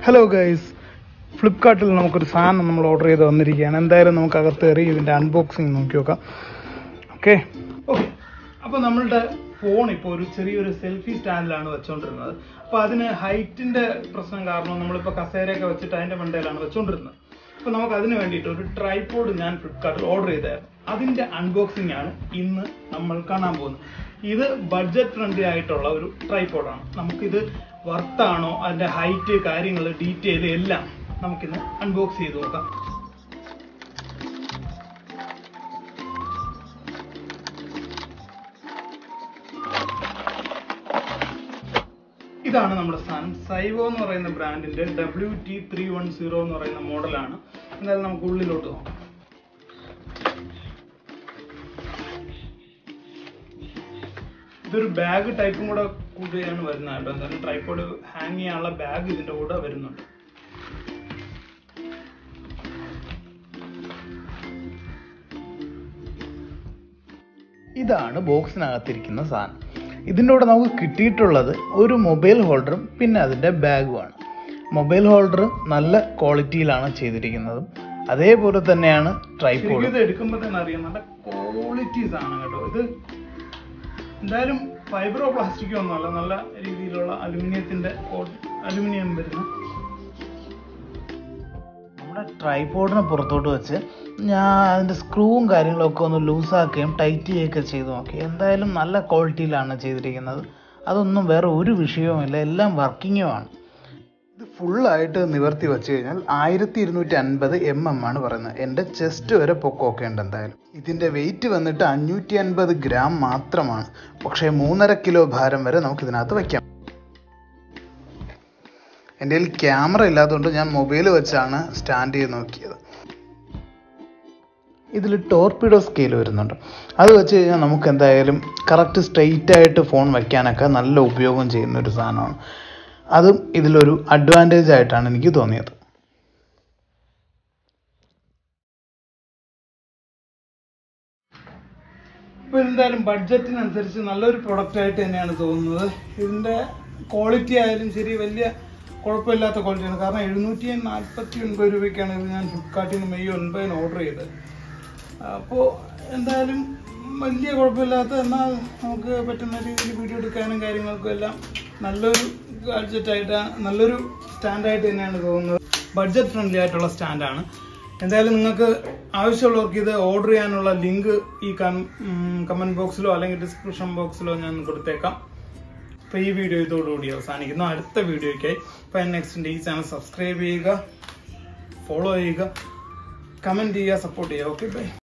hello guys ഫ്ലിപ്കാർട്ടിൽ നമുക്കൊരു സാധനം നമ്മൾ ഓർഡർ ചെയ്ത് വന്നിരിക്കുകയാണ് എന്തായാലും നമുക്ക് അകത്ത് കയറി ഇതിൻ്റെ അൺബോക്സിങ് നോക്കി നോക്കാം ഓക്കെ ഓക്കെ അപ്പോൾ നമ്മളുടെ ഫോൺ ഇപ്പോൾ ഒരു ചെറിയൊരു സെൽഫി സ്റ്റാൻഡിലാണ് വെച്ചുകൊണ്ടിരുന്നത് അപ്പോൾ അതിന് ഹൈറ്റിൻ്റെ പ്രശ്നം കാരണം നമ്മളിപ്പോൾ കസേരയൊക്കെ വെച്ചിട്ട് അതിൻ്റെ മണ്ടയിലാണ് വെച്ചുകൊണ്ടിരുന്നത് അപ്പോൾ നമുക്ക് അതിന് വേണ്ടിയിട്ട് ഒരു ട്രൈപോഡ് ഞാൻ ഫ്ലിപ്കാർട്ടിൽ ഓർഡർ ചെയ്തായിരുന്നു അതിൻ്റെ അൺബോക്സിംഗ് ആണ് ഇന്ന് നമ്മൾ കാണാൻ പോകുന്നത് ഇത് ബഡ്ജറ്റ് ഫ്രണ്ട്ലി ആയിട്ടുള്ള ഒരു ട്രൈപോഡാണ് നമുക്കിത് വർത്താണോ അതിൻ്റെ ഹൈറ്റ് കാര്യങ്ങൾ ഡീറ്റെയിൽ എല്ലാം നമുക്കിന്ന് അൺബോക്സ് ചെയ്ത് നോക്കാം ഇതാണ് നമ്മുടെ സാധനം സൈവോ എന്ന് പറയുന്ന ബ്രാൻഡിന്റെ W T three one zero എന്ന് പറയുന്ന മോഡലാണ് എന്തായാലും നമുക്ക് ഉള്ളിലോട്ട് നോക്കാം ഇതൊരു ബാഗ് ടൈപ്പും കൂടെ കൂടിയാണ് വരുന്നത് കേട്ടോ എന്തായാലും ട്രൈപ്പോഡ് ഹാങ് ചെയ്യാനുള്ള ബാഗ് ഇതിന്റെ കൂടെ വരുന്നുണ്ട് ഇതാണ് ബോക്സിനകത്തിരിക്കുന്ന സാധനം ഇതിൻ്റെ കൂടെ നമുക്ക് കിട്ടിയിട്ടുള്ളത് ഒരു മൊബൈൽ ഹോൾഡറും പിന്നെ അതിൻ്റെ ബാഗുമാണ് മൊബൈൽ ഹോൾഡർ നല്ല ക്വാളിറ്റിയിലാണ് ചെയ്തിരിക്കുന്നത് അതേപോലെ തന്നെയാണ് ട്രൈപോഡ് ഇത് എടുക്കുമ്പോൾ തന്നെ അറിയാം നല്ല ക്വാളിറ്റീസ് ആണ് കേട്ടോ ഇത് എന്തായാലും ഫൈബറോ പ്ലാസ്റ്റിക്കോ ഒന്നുമല്ല നല്ല രീതിയിലുള്ള അലുമിനിയത്തിന്റെ അലുമിനിയം വരുന്ന നമ്മുടെ ട്രൈപോഡിനെ പുറത്തോട്ട് വെച്ച് ഞാൻ അതിൻ്റെ സ്ക്രൂവും കാര്യങ്ങളൊക്കെ ഒന്ന് ലൂസാക്കുകയും ടൈറ്റ് ചെയ്യുകയൊക്കെ ചെയ്ത് നോക്കി എന്തായാലും നല്ല ക്വാളിറ്റിയിലാണ് ചെയ്തിരിക്കുന്നത് അതൊന്നും വേറെ ഒരു വിഷയവുമില്ല എല്ലാം വർക്കിങ്ങുമാണ് ഇത് ഫുള്ളായിട്ട് നിവർത്തി വെച്ച് കഴിഞ്ഞാൽ ആയിരത്തി ഇരുന്നൂറ്റി അൻപത് എം എം ആണ് പറയുന്നത് എൻ്റെ ചെസ്റ്റ് വരെ പൊക്കമൊക്കെ ഉണ്ട് എന്തായാലും ഇതിൻ്റെ വെയിറ്റ് വന്നിട്ട് അഞ്ഞൂറ്റി അൻപത് ഗ്രാം മാത്രമാണ് പക്ഷേ മൂന്നര കിലോ ഭാരം വരെ നമുക്ക് ഇതിനകത്ത് വയ്ക്കാം എൻ്റെ കയ്യിൽ ക്യാമറ ഇല്ലാത്തതുകൊണ്ട് ഞാൻ മൊബൈൽ വെച്ചാണ് സ്റ്റാൻഡ് ചെയ്ത് നോക്കിയത് ഇതിൽ ടോർപിഡോ സ്കെയിൽ വരുന്നുണ്ട് അത് വെച്ച് കഴിഞ്ഞാൽ നമുക്ക് എന്തായാലും കറക്റ്റ് സ്ട്രെയിറ്റ് ആയിട്ട് ഫോൺ വയ്ക്കാനൊക്കെ നല്ല ഉപയോഗം ചെയ്യുന്ന ഒരു സാധനമാണ് അതും ഇതിലൊരു അഡ്വാൻറ്റേജ് ആയിട്ടാണ് എനിക്ക് തോന്നിയത് ഇപ്പോൾ എന്തായാലും ബഡ്ജറ്റിനനുസരിച്ച് നല്ലൊരു പ്രൊഡക്റ്റ് ആയിട്ട് തന്നെയാണ് തോന്നുന്നത് ഇതിൻ്റെ ക്വാളിറ്റി ആയാലും ശരി വലിയ കുഴപ്പമില്ലാത്ത ക്വാളിറ്റിയാണ് കാരണം എഴുന്നൂറ്റി നാൽപ്പത്തി ഒൻപത് രൂപയ്ക്കാണ് ഇത് ഞാൻ ഫ്ലിപ്കാർട്ടിൽ നിന്ന് മെയ് ഒൻപതിന് ഓർഡർ ചെയ്തത് അപ്പോൾ എന്തായാലും വലിയ കുഴപ്പമില്ലാത്ത എന്നാൽ നമുക്ക് പറ്റുന്ന രീതിയിൽ വീഡിയോ എടുക്കാനും കാര്യങ്ങൾക്കും എല്ലാം നല്ലൊരു ഗാഡ്ജറ്റായിട്ട് നല്ലൊരു സ്റ്റാൻഡായിട്ട് തന്നെയാണ് തോന്നുന്നത് ബഡ്ജറ്റ് ഫ്രണ്ട്ലി ആയിട്ടുള്ള സ്റ്റാൻഡാണ് എന്തായാലും നിങ്ങൾക്ക് ആവശ്യമുള്ളവർക്ക് ഇത് ഓർഡർ ചെയ്യാനുള്ള ലിങ്ക് ഈ കമന്റ് ബോക്സിലോ അല്ലെങ്കിൽ ഡിസ്ക്രിപ്ഷൻ ബോക്സിലോ ഞാൻ കൊടുത്തേക്കാം അപ്പോൾ ഈ വീഡിയോ ഇതോടുകൂടി അവസാനിക്കുന്നു അടുത്ത വീഡിയോയ്ക്കായി ഫൈൻ നെക്സ്റ്റിൻ്റെ ഈ ചാനൽ സബ്സ്ക്രൈബ് ചെയ്യുക ഫോളോ ചെയ്യുക കമൻറ്റ് ചെയ്യുക സപ്പോർട്ട് ചെയ്യുക ഓക്കെ ബൈ